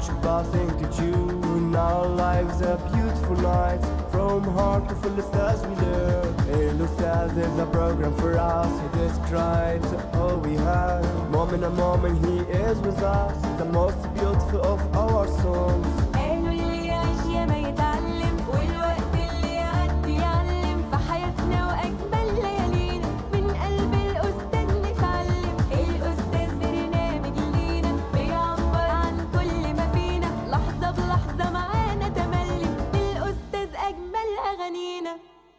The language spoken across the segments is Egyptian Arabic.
much about thinking you in our lives are beautiful nights from heart to full as we learn it looks as there's a program for us he describes all we have moment a moment he is with us the most beautiful of our songs قالوا اللي يعيش ياما يتعلم والوقت اللي يعدي يعلم في حياتنا واجمل ليالينا من قلب الاستاذ نتعلم الاستاذ برنامج لينا بيعبر عن كل ما فينا لحظه بلحظه معانا تملي الاستاذ اجمل اغانينا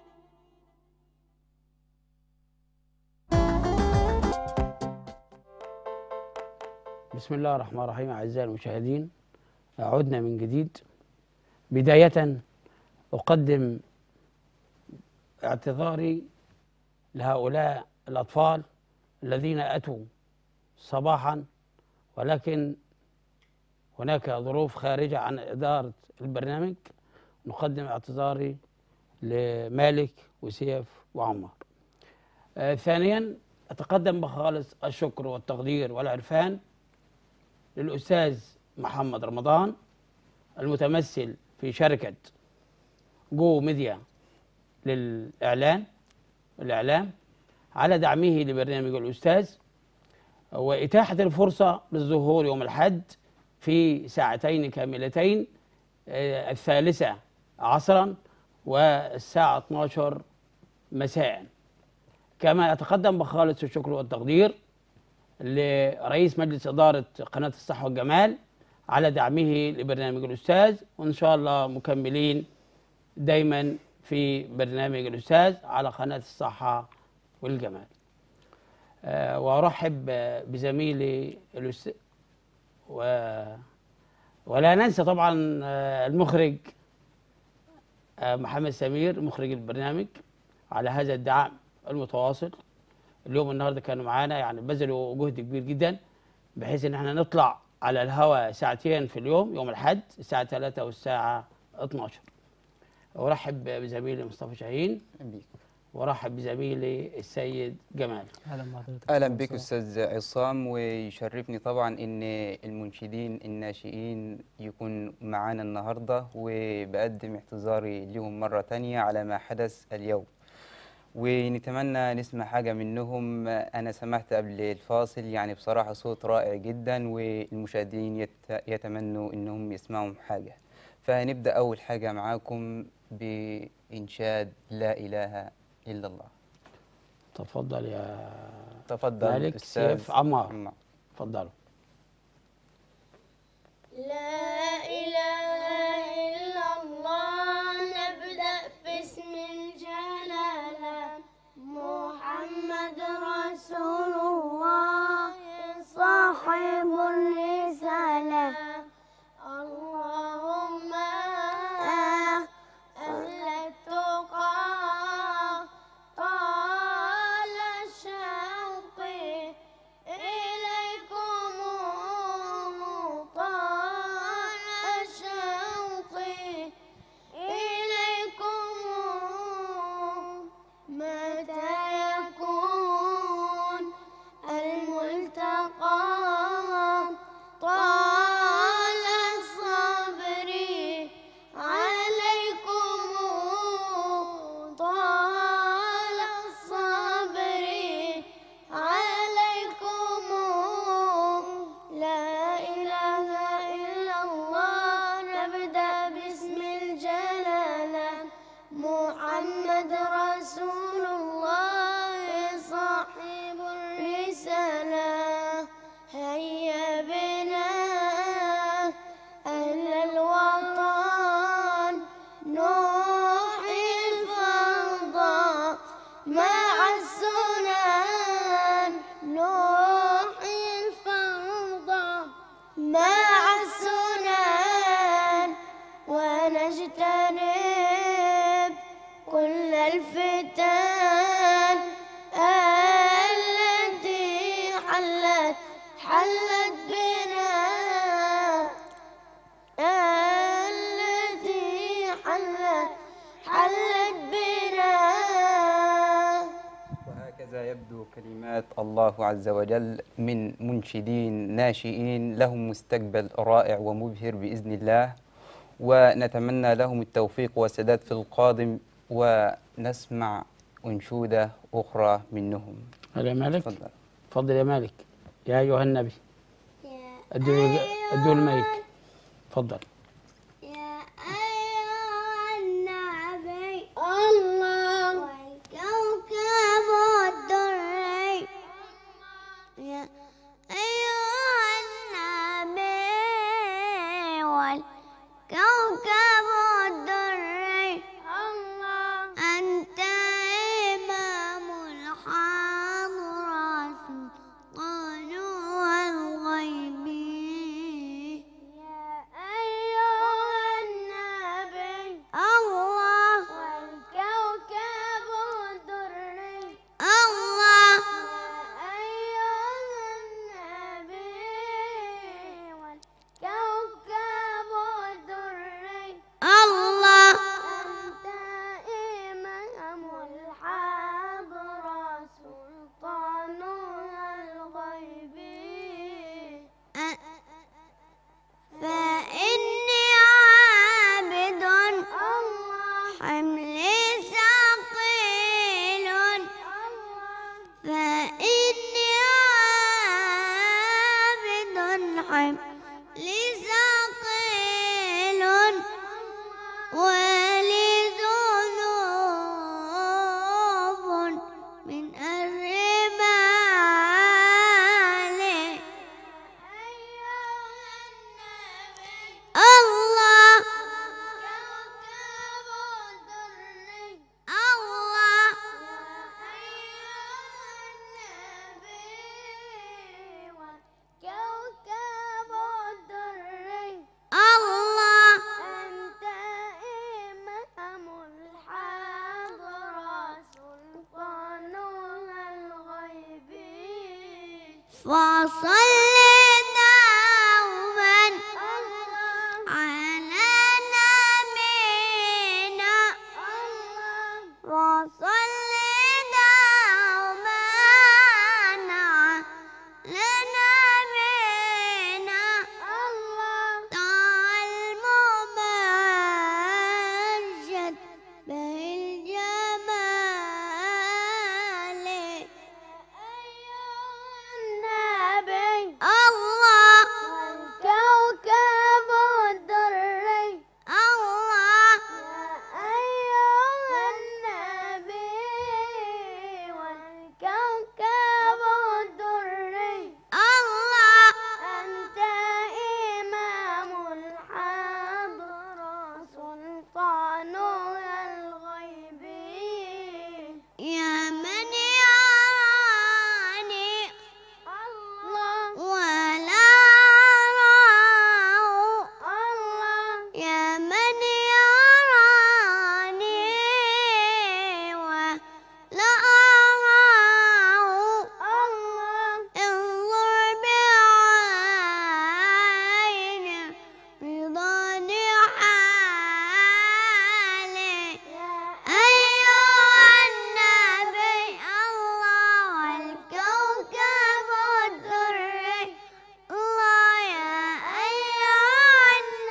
بسم الله الرحمن الرحيم أعزائي المشاهدين عدنا من جديد بداية أقدم اعتذاري لهؤلاء الأطفال الذين أتوا صباحا ولكن هناك ظروف خارجة عن إدارة البرنامج نقدم اعتذاري لمالك وسيف وعمر آه ثانيا أتقدم بخالص الشكر والتقدير والعرفان للأستاذ محمد رمضان المتمثل في شركة جو ميديا للإعلان الإعلام على دعمه لبرنامج الأستاذ وإتاحة الفرصة للظهور يوم الحد في ساعتين كاملتين آه، الثالثة عصرا والساعة 12 مساء كما أتقدم بخالص الشكر والتقدير لرئيس مجلس إدارة قناة الصحة والجمال على دعمه لبرنامج الأستاذ وإن شاء الله مكملين دايما في برنامج الأستاذ على قناة الصحة والجمال آه، وأرحب آه، بزميلي الأستاذ و... ولا ننسى طبعا آه، المخرج آه، محمد سمير مخرج البرنامج على هذا الدعم المتواصل اليوم النهارده كانوا معانا يعني بذلوا جهد كبير جدا بحيث ان احنا نطلع على الهواء ساعتين في اليوم يوم الاحد الساعه 3 والساعه 12 ارحب بزميلي مصطفى شاهين بيك وارحب بزميلي السيد جمال اهلا بحضرتك اهلا بك استاذ عصام ويشرفني طبعا ان المنشدين الناشئين يكون معانا النهارده وبقدم اعتذاري لهم مره تانية على ما حدث اليوم ونتمنى نسمع حاجه منهم انا سمعت قبل الفاصل يعني بصراحه صوت رائع جدا والمشاهدين يت- يتمنوا انهم يسمعوا حاجه فهنبدا اول حاجه معاكم بانشاد لا اله الا الله تفضل يا تفضل مالك أستاذ سيف عمار عمار. تفضلوا لا إله إلا الله نبدأ باسم الجلالة محمد رسول الله صاحب الرسالة اللهم أهل التقى طال شوقي إليكم طال يبدو كلمات الله عز وجل من منشدين ناشئين لهم مستقبل رائع ومبهر بإذن الله ونتمنى لهم التوفيق والسداد في القادم ونسمع أنشودة أخرى منهم هل يا مالك تفضل تفضل يا مالك يا أيها النبي يا ادوا ادوا المايك تفضل يا أيها النبي الله والكوكب الدري يا أيها النبي والكوكب الدري الله أنت إمام الحضرة قالوا الغيب يا أيها النبي الله والكوكب الدري الله يا أيها النبي والكوكب الدري الله أنت إمام الحضرة سلطان الغيب فإني عابد حملي ثقيل فإني عابد حملي ثقيل ولي ذنوب من الرمال الله الله كوكب الدري الله أنت إمام الحضرة سلطان الغيب فصل دوما على نبينا وصل دوما على نبينا طه الممجد بالجمال النبي الله والكوكب الدري الله يا أيها النبي والكوكب الدري الله أنت إمام الحضرة سلطان الغيب يا من يراني الله ولا أراه الله يا من يراني ولا أراه الله انظر بعين رضا حالي أيها النبي الله والكوكب الدري الله يا أيها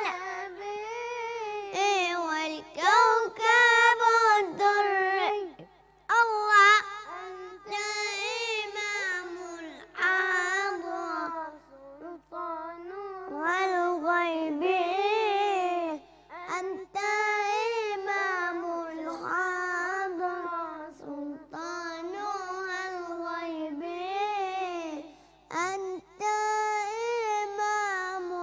النبي والكوكب الدري الله أنت إمام الحضرة سلطان والغيب أنت إمام الحضرة سلطان الغيب أنت إمام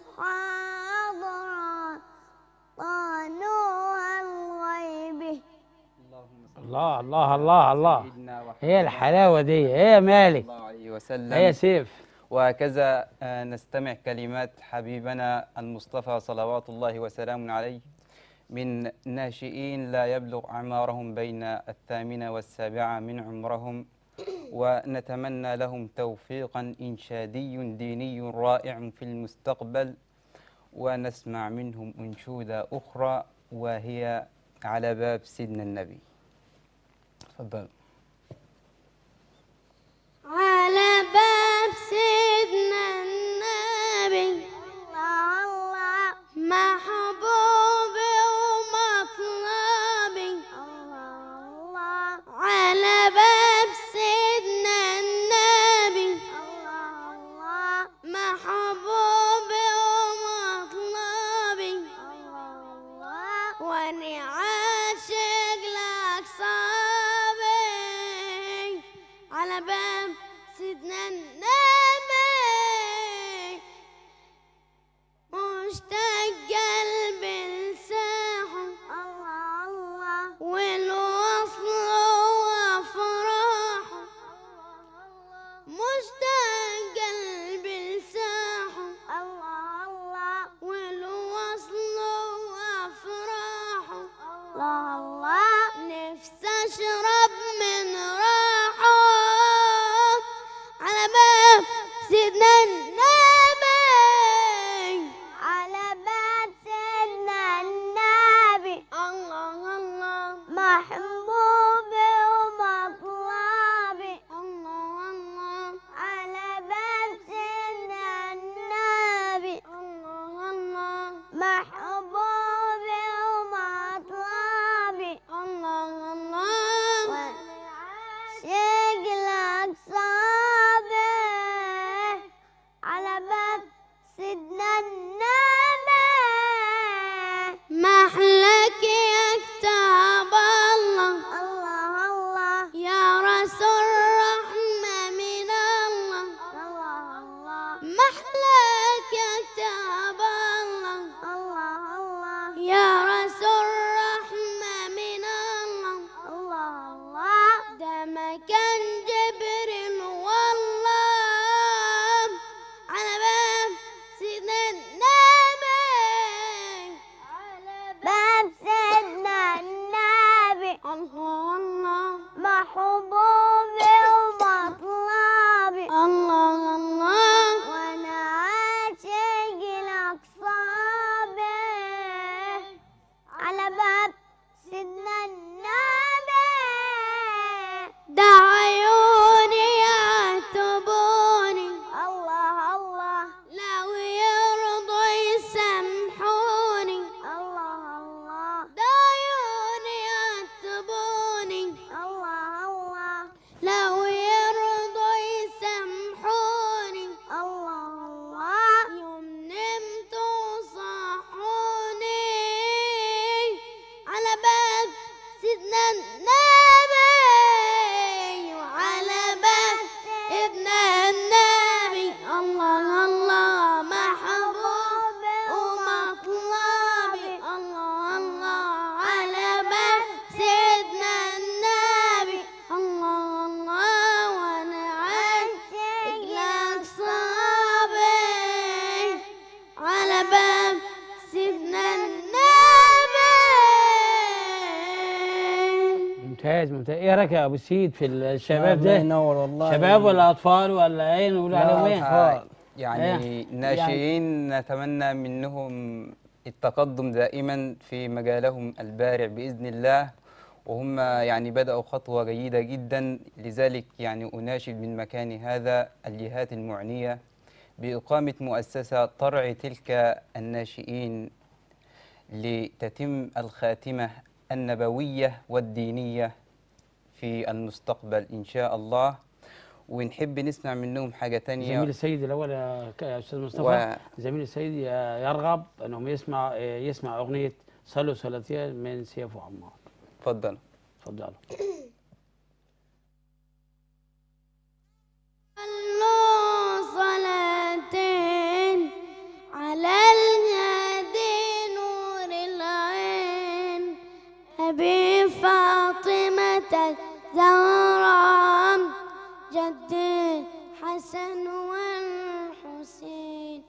الحضرة سلطان الغيب الله الله الله الله سيدنا وحبيبنا هي الحلاوة دي هي يا مالك صلى الله عليه وسلم هي سيف وهكذا آه، نستمع كلمات حبيبنا المصطفى صلوات الله وسلامه عليه من ناشئين لا يبلغ أعمارهم بين الثامنة والسابعة من عمرهم ونتمنى لهم توفيقا إنشادي ديني رائع في المستقبل ونسمع منهم أنشودة أخرى وهي على باب سيدنا النبي تفضل مشتاق قلبي لساحه الله الله والوصل وافراحه مشتاق قلبي لساحه الله الله والوصل وافراحه الله الله نفسي اشرب من راحه على باب سيدنا النبي على باب سيدنا النبي الله الله محبوبي ومطلبي الله الله على باب سيدنا النبي الله الله محبوبي ومطلبي الله الله شقلك صابر على باب سيدنا النبي محلك يا كتاب الله الله الله يا رسول رحمة من الله الله الله محلك يا كتاب الله الله الله يا رسول رحمة من الله الله الله ده مكان جبريل والله على باب سيدنا النبي على باب سيدنا النبي الله الله محبوبي ومطلبي الله الله وانا عاشق لك صابر على باب سيدنا النبي ده عيوني يعتبوني الله الله لو يرضوا يسامحوني الله الله ده عيوني يعتبوني الله الله لو يرضوا يسامحوني الله الله يوم نمت وصحوني على باب سيدنا النبي وعلى باب ابن النبي الله الله محبوب ومطلبي الله الله على باب سيدنا النبي الله الله وانا عاشق لك صابر على باب سيدنا النبي ممتاز ممتاز ايه رايك يا ابو سيد في الشباب الله ده ينور والله شباب ولا اطفال ولا ايه نقول لا، عليهم ايه أطفال. يعني إيه؟ ناشئين نتمنى منهم التقدم دائما في مجالهم البارع بإذن الله وهم يعني بدأوا خطوة جيدة جدا لذلك يعني أناشد من مكان هذا الجهات المعنية بإقامة مؤسسة ترعي تلك الناشئين لتتم الخاتمة النبوية والدينية في المستقبل إن شاء الله ونحب نسمع منهم حاجة تانية زميل السيد الاول يا ك- يا استاذ مصطفى و- زميل السيد ي- يرغب انهم يسمع يسمع اغنيه صلوا صلاتين من سيف وعمار اتفضل اتفضلوا صلوا صلاتين على الهادي نور العين أبي فاطمة الزهراء جد الحسن والحسين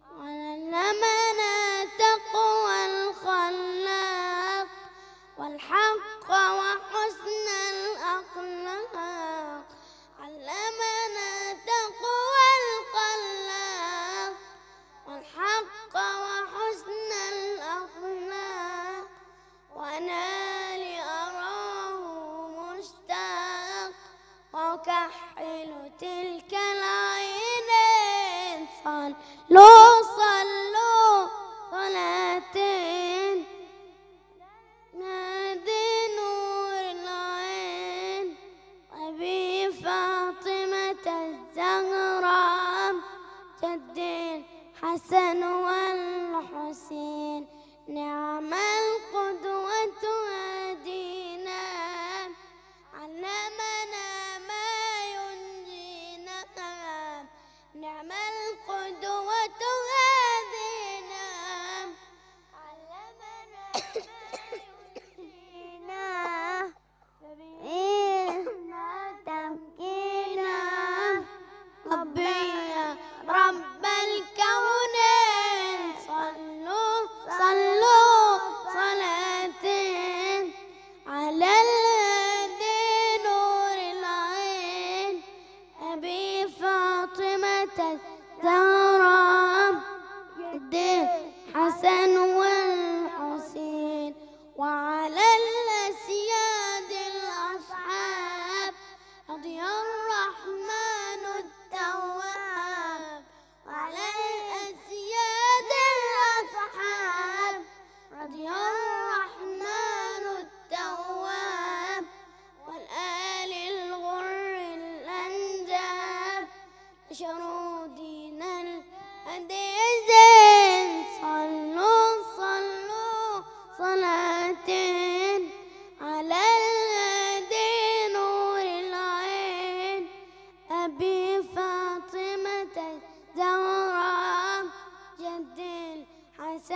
وعلمنا تقوى الخلاق والحق وحسن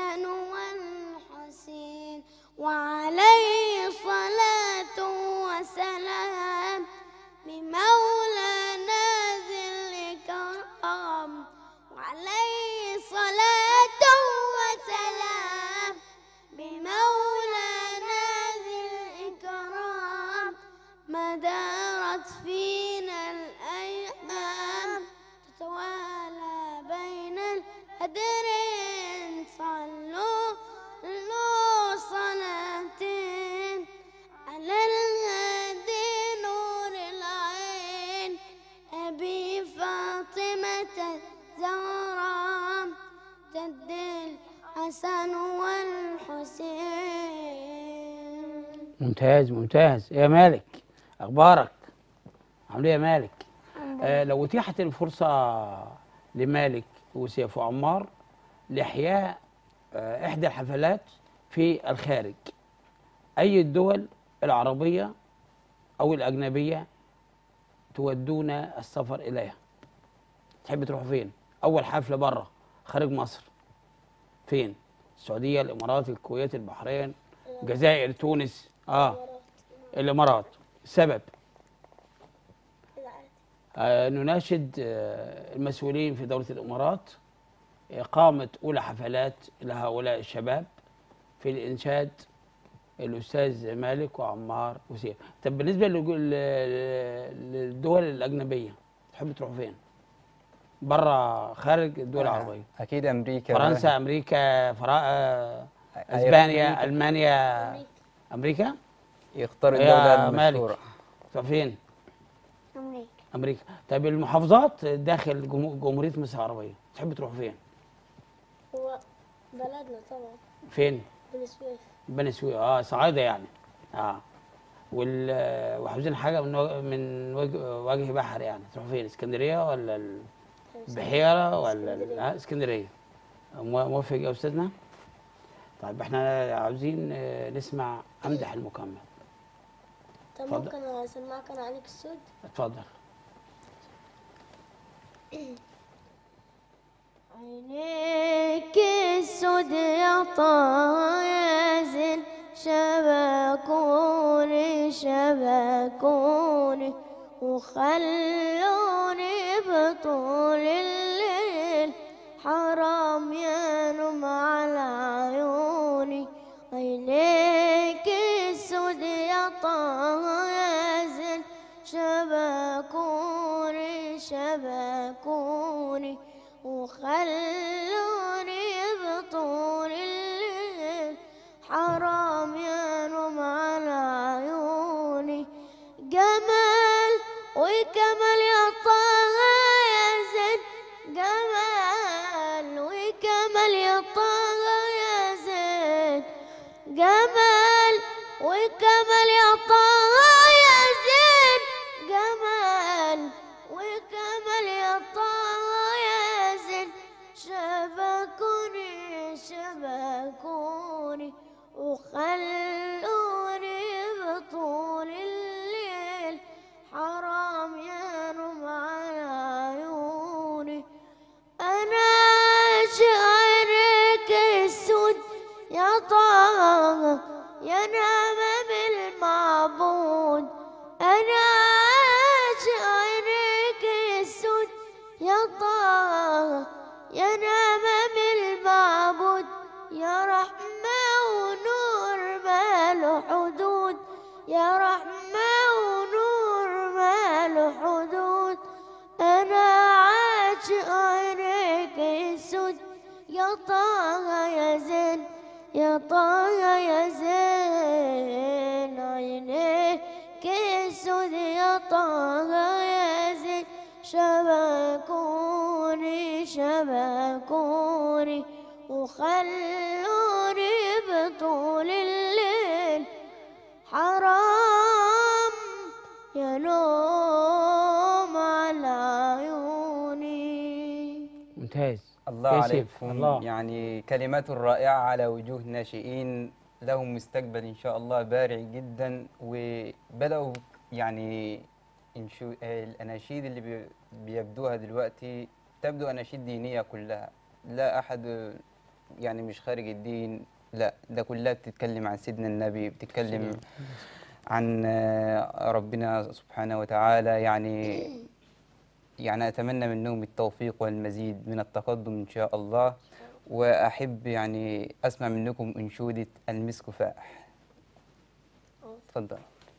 الحسن والحسين وعليه صلاة وسلام بمولانا ذي الإكرام وعليه صلاة وسلام بمولانا ذي الإكرام ما دارت فينا الأيام تتوالى بين الأدرين صلوا صلوا صلاتين على الهادي نور العين أبي فاطمة الزهراء جد الحسن والحسين ممتاز ممتاز يا مالك اخبارك عامل ايه يا مالك آه لو اتيحت الفرصه لمالك وسيف وعمار لاحياء آه احدى الحفلات في الخارج اي الدول العربيه او الاجنبيه تودون السفر اليها تحب تروحوا فين اول حفله بره خارج مصر فين السعوديه الامارات الكويت البحرين الجزائر تونس اه الامارات السبب آه نناشد آه المسؤولين في دولة الإمارات إقامة أولى حفلات لهؤلاء الشباب في الإنشاد الأستاذ مالك وعمار وسيف طب بالنسبة للج- ل- للدول الأجنبية تحب تروح فين؟ برا خارج الدول العربية اكيد امريكا فرنسا أمريكا فرا... آه، أي- أسبانيا أمريكا. ألمانيا أمريكا؟ يختار يا الدوله مالك. المشهوره تروح فين؟ أمريكا امريكا طيب المحافظات داخل جمهو- جمهوريه مصر العربيه تحب تروح فين هو بلدنا طبعا فين بني سويف بني سويف اه صعيده يعني اه وال وحافظين حاجه من وجه من وجه, وجه بحر يعني تروح فين اسكندريه ولا البحيره ولا ال- آه اسكندريه مو- موافق يا استاذنا طيب احنا عاوزين آه، نسمع امدح المكمل طب اتفضل. ممكن اسمعك انا عليك السود اتفضل عينيك السود يا طايزن شبكوني شبكوني وخلوني بطول الليل حرام ينم على عيوني عينيك السود يا طايزن شبكوني شبكوني وخلوني بطول الليل حرام ينوم على عيوني جمال وكمال يا طه يا زين جمال وكمال يا طه يا زين جمال وكمال يا طه يا زين جمال وكمال يا طه يا زين شبكوني شبكوني وخلوني بطول الليل حرام ينوم على عيوني أنا شعرك السود يا طه يا نعم بالمعبود أنا شعرك السود يا طه يا نعم بالمعبود يا رحمة ونور ما له حدود يا رحمة ونور ما له حدود أنا عاشق عينيك السود يا طه يا زين يا طه يا زين عينيك السود يا طه يا زين شبكوني شبكوني وخلوني بطول الليل حرام يا نوم على عيوني ممتاز الله كيف؟ عليكم الله. يعني كلمات رائعة على وجوه ناشئين لهم مستقبل إن شاء الله بارع جدا وبدأوا يعني ينشو آه، الأناشيد اللي بي- بيبدوها دلوقتي تبدو أناشيد دينية كلها لا أحد يعني مش خارج الدين لا ده كلها بتتكلم عن سيدنا النبي بتتكلم عن آه، ربنا سبحانه وتعالى يعني يعني أتمنى منهم التوفيق والمزيد من التقدم إن شاء الله وأحب يعني أسمع منكم أنشودة المسك فاح تفضل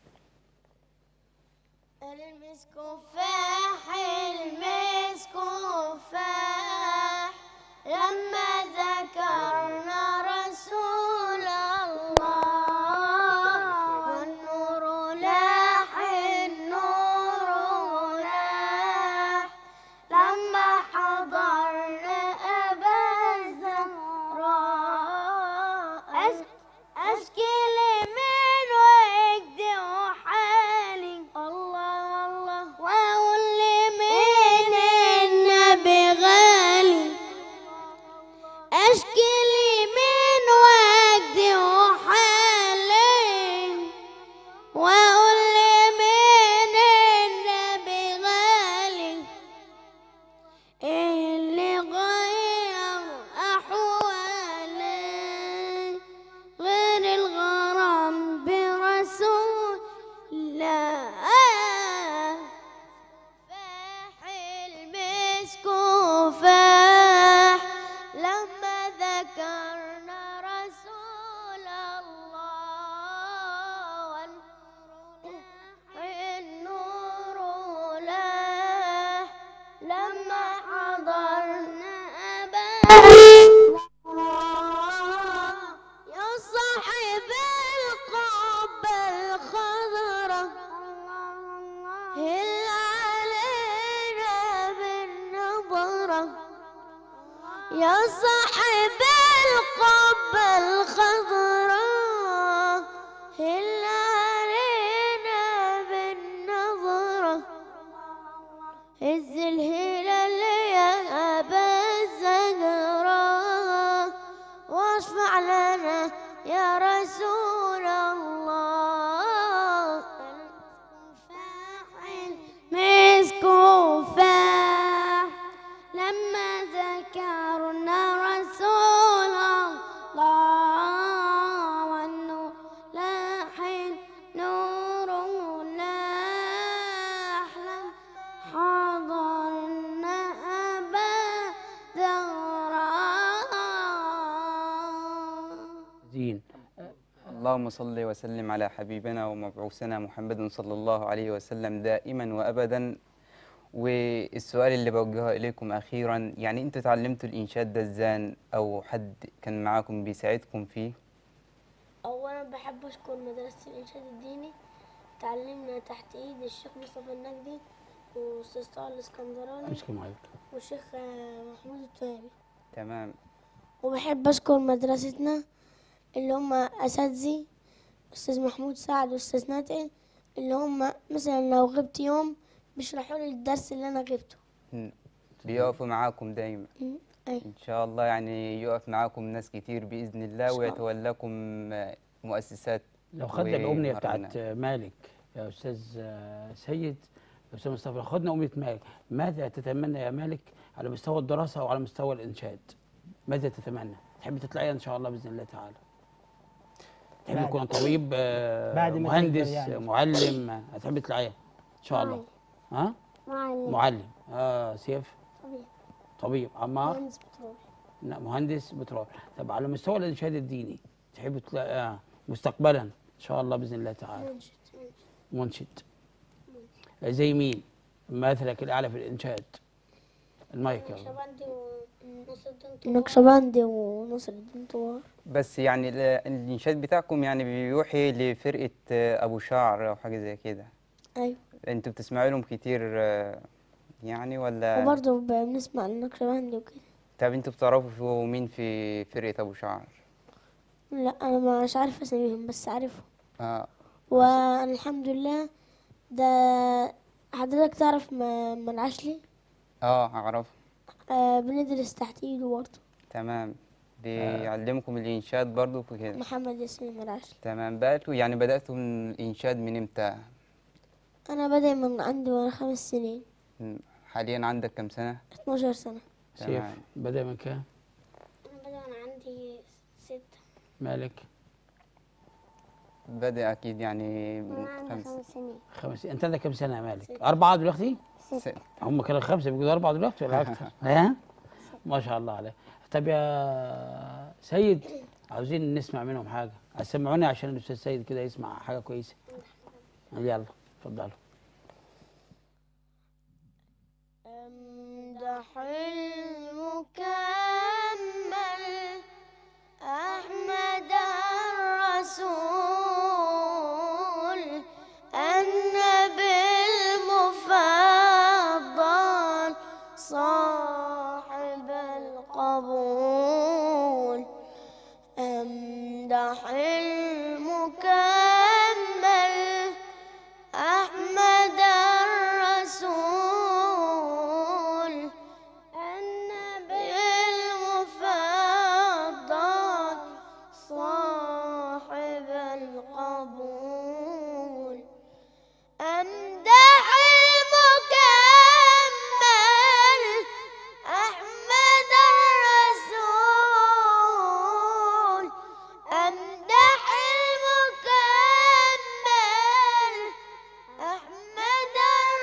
المسك فاح المسك فاح لما ذكرنا رسول الله والنور لاح النور لاح لما حضرنا أبا الزهراء أس- أشكي من وجدي وحالي الله الله وأقول من النبي غالي أشكي لي من وجدي وحالي وأقول من النبي غالي اللي غير أحوالي غير الغرام برسول الله فاح المسك فاح لما ذكرنا رسول الله النور لاح لما حضرنا أبا يا صاحب القبة الخضرة هل علينا بالنظرة يا صاحب القبة الخضراء هل علينا بالنظرة هز الهلال يا أبا الزهراء واشفع لنا يا رسول الله فاعل مسك فاح لما ذكرنا رسول الله والنور لاح نور لاح لم حضرنا أبا زهراء زين اللهم صل وسلم على حبيبنا ومبعوثنا محمد صلى الله عليه وسلم دائما وابدا والسؤال اللي بوجهه اليكم اخيرا يعني انتوا اتعلمتوا الانشاد ده ازاي او حد كان معاكم بيساعدكم فيه أولا بحب أشكر مدرسة الإنشاد الديني تعلمنا تحت إيد الشيخ مصطفى النجدي وأستاذ طه الإسكندراني امسك المايك والشيخ آه، محمود التوابي تمام وبحب أشكر مدرستنا اللي هم أساتذي أستاذ محمود سعد وأستاذ ناتئ اللي هم مثلا لو غبت يوم بيشرحوا لي الدرس اللي أنا غبته م. بيقفوا معاكم دايما م، أيوة ان شاء الله يعني يقف معاكم ناس كتير باذن الله شاء الله. ويتولاكم آه، مؤسسات لو خدنا الأمنية ومهرجانات. بتاعت مالك يا أستاذ آه، سيد يا أستاذ مصطفى لو خدنا أمنية مالك ماذا تتمنى يا مالك على مستوى الدراسة وعلى مستوى الإنشاد ماذا تتمنى تحب تطلعي إن شاء الله بإذن الله تعالى تحب بعد- تكون طبيب آه، بعد ما مهندس تكبر يعني. آه، معلم آه، هتحب تطلعي إن شاء الله ها معلم معلم آه سيف طبيعي طبيب عمار مهندس بترول لا مهندس بترول طب على مستوى الإنشاد الديني تحب تلاقي آه مستقبلا إن شاء الله بإذن الله تعالى منشد منشد زي مين مثلك الأعلى في الإنشاد المايك يلا نقشبندي ونصر الدين نقشبندي ونصر الدين طوار بس يعني ال- الانشاد بتاعكم يعني بيوحي لفرقه آه، ابو شعر او حاجه زي كده أيوة انتوا بتسمعوا لهم كتير آه، يعني ولا وبرضه بنسمع النقشبندي وكده طب انتوا بتعرفوا مين في فرقه ابو شعر لا أنا مش عارفة أساميهم بس عارفهم اه والحمد لله ده حضرتك تعرف ما منعشلي اه اعرف آه بندرس تحت ايده برضه تمام بيعلمكم الانشاد برضو في كده محمد ياسين منعشلي تمام بقيتوا يعني بداتوا من الانشاد من امتى انا بدأ من عندي وانا خمس سنين م- حاليا عندك كم سنه 12 سنة سيف تمام. بدأ من كام؟ انا بدأ وانا عندي ستة مالك بدأ أكيد يعني من أنا عندي خمس خمس سنين خمس انت عندك كم سنه يا مالك اربعه دلوقتي ست هم كانوا خمسه بيقولوا اربعه دلوقتي ولا اكثر ها ما شاء الله عليه طب يا سيد عاوزين نسمع منهم حاجه سمعوني عشان الاستاذ سيد كده يسمع حاجه كويسه يلا اتفضلوا امدح المكمل أحمد الرسول النبي المفضل صاحب القبول أمدح المكمل أحمد الرسول النبي المفضل صاحب القبول أمدح المكمل أحمد الرسول أمدح المكمل أحمد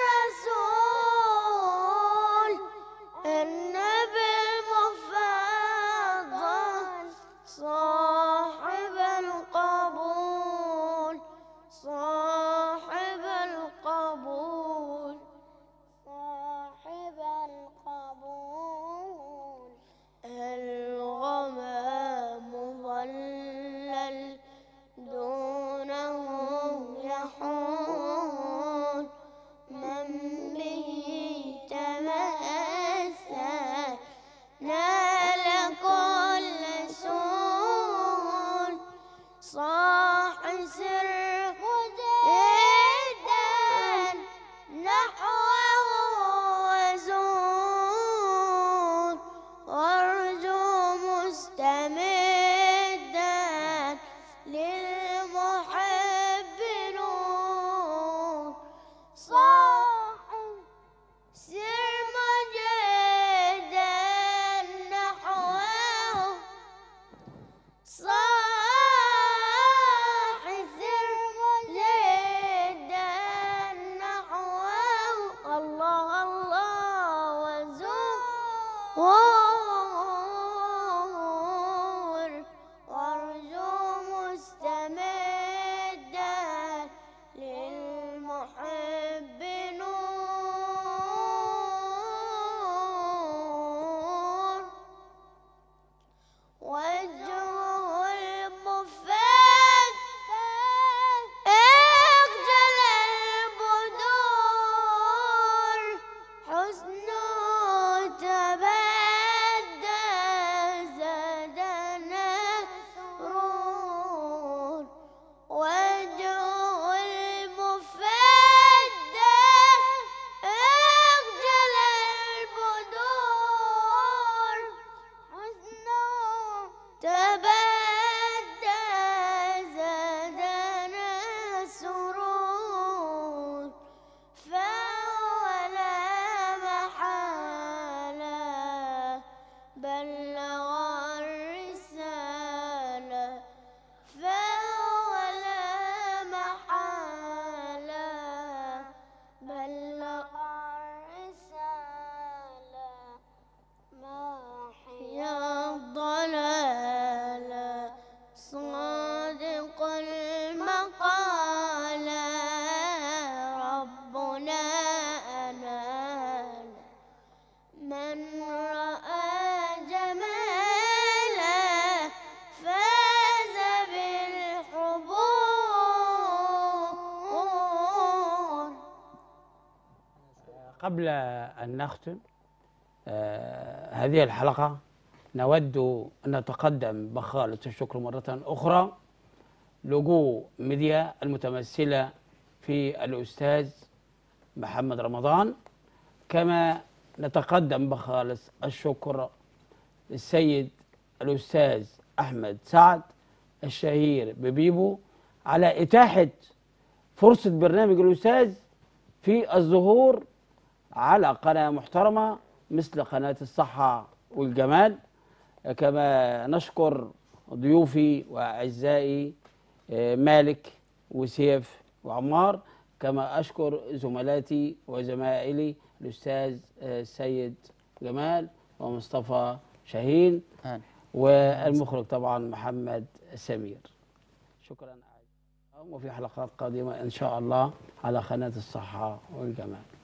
الرسول النبي المفضل صاحب القبول صاحب القبول صاحب القبول الغمام ظلل دونه يحول من به تمسك نال كل سول صاح سر جدا نحوه وزول وارجو مستمدا للمحب نور صاحب سر مجدا نحوه صاح سر مجدا نحوه الله الله وزور وارجو مستمدا للمحب نور وجهه المفتح اخجل البدور حسنه تبدى زادنا سرور وجهه المفتح اخجل البدور حسنه تبدى زادنا سرور فهو لا محالة بلغ الرسالة فهو لا محالة بلغ الرسالة محيا الضلال صادق المقالة ربنا أنال من رأى جماله فاز بالحبور قبل أن نختم آه هذه الحلقة نود أن نتقدم بخالة الشكر مرة أخرى لجو ميديا المتمثلة في الأستاذ محمد رمضان كما نتقدم بخالص الشكر للسيد الأستاذ أحمد سعد الشهير ببيبو على إتاحة فرصة برنامج الأستاذ في الظهور على قناة محترمة مثل قناة الصحة والجمال كما نشكر ضيوفي وأعزائي آه، مالك وسيف وعمار كما أشكر زملاتي وزمائلي الأستاذ آه، السيد جمال ومصطفى شاهين آه. والمخرج طبعا محمد سمير شكرا أعزائي. وفي حلقات قادمة إن شاء الله على قناة الصحة والجمال